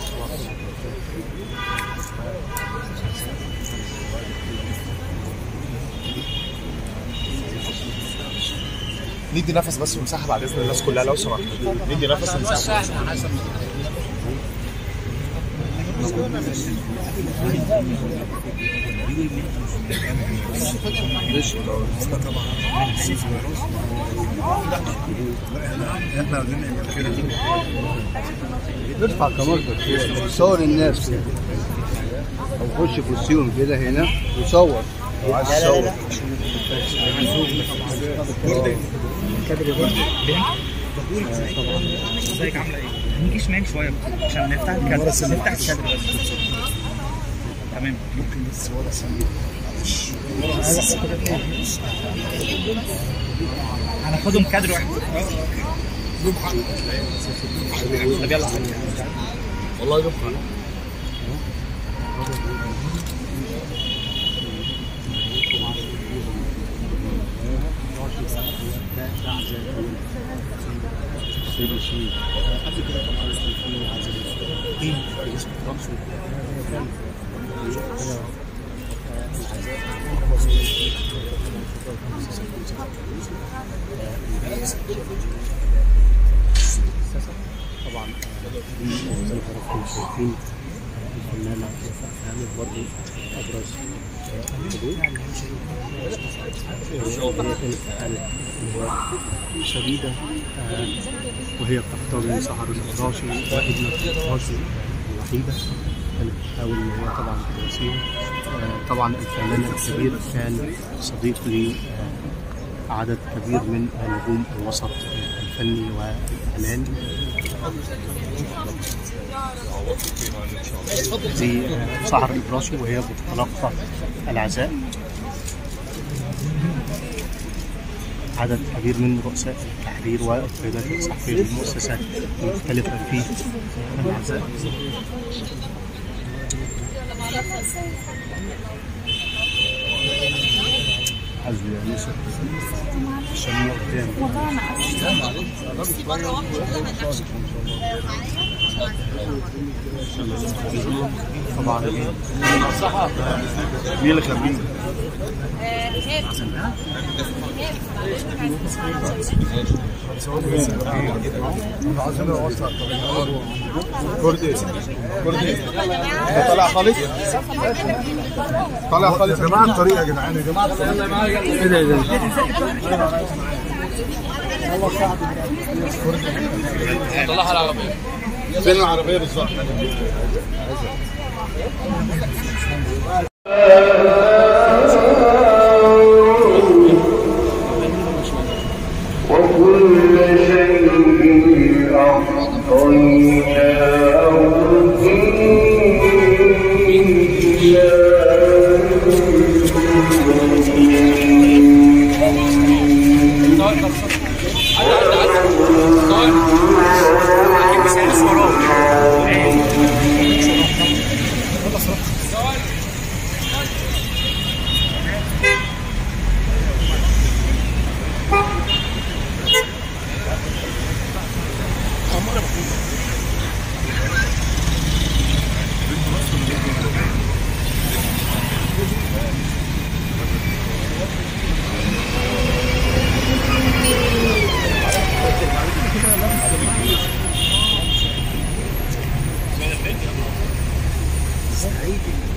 ندي نفس بس ومساحه بعد اذن الناس كلها لو سمحت ندي نفس ومساحه ارفع كاميرتك صور الناس كده او خش في السيوم كده هنا وصور لو عايز تصور ازيك عامله ايه؟ نيجي شمال شويه عشان نفتح الكادر نفتح الكادر بس تمام ممكن بس ورا هناخدهم كادر واحد طب يلا والله يبقى طبعا زي ما حضراتكم شايفين الفنانة كامل برضه أبرز الحدود وهي كانت في حالة انهيار شديدة آه، وهي بتحتضن سحر الإبراشي وابنة الإبراشي الوحيدة كانت بتحاول إن هي طبعا تواسيها آه، طبعا الفنان الكبير كان صديق لي آه، عدد كبير من نجوم الوسط الفني والإعلامي دي سحر الإبراشي وهي بتتلقى العزاء عدد كبير من رؤساء التحرير والقيادات الصحفية للمؤسسات المختلفة في العزاء حسبي يا يوسف عشان قدام طبعا مين اللي خبيني؟ كردي كردي ده طالع خالص طالع خالص يا جماعه الطريق يا جدعان يا جماعه ايه ده ايه ده طلعها العربيه فين العربيه بالظبط؟ وكل شيء أحصيناه في سعيد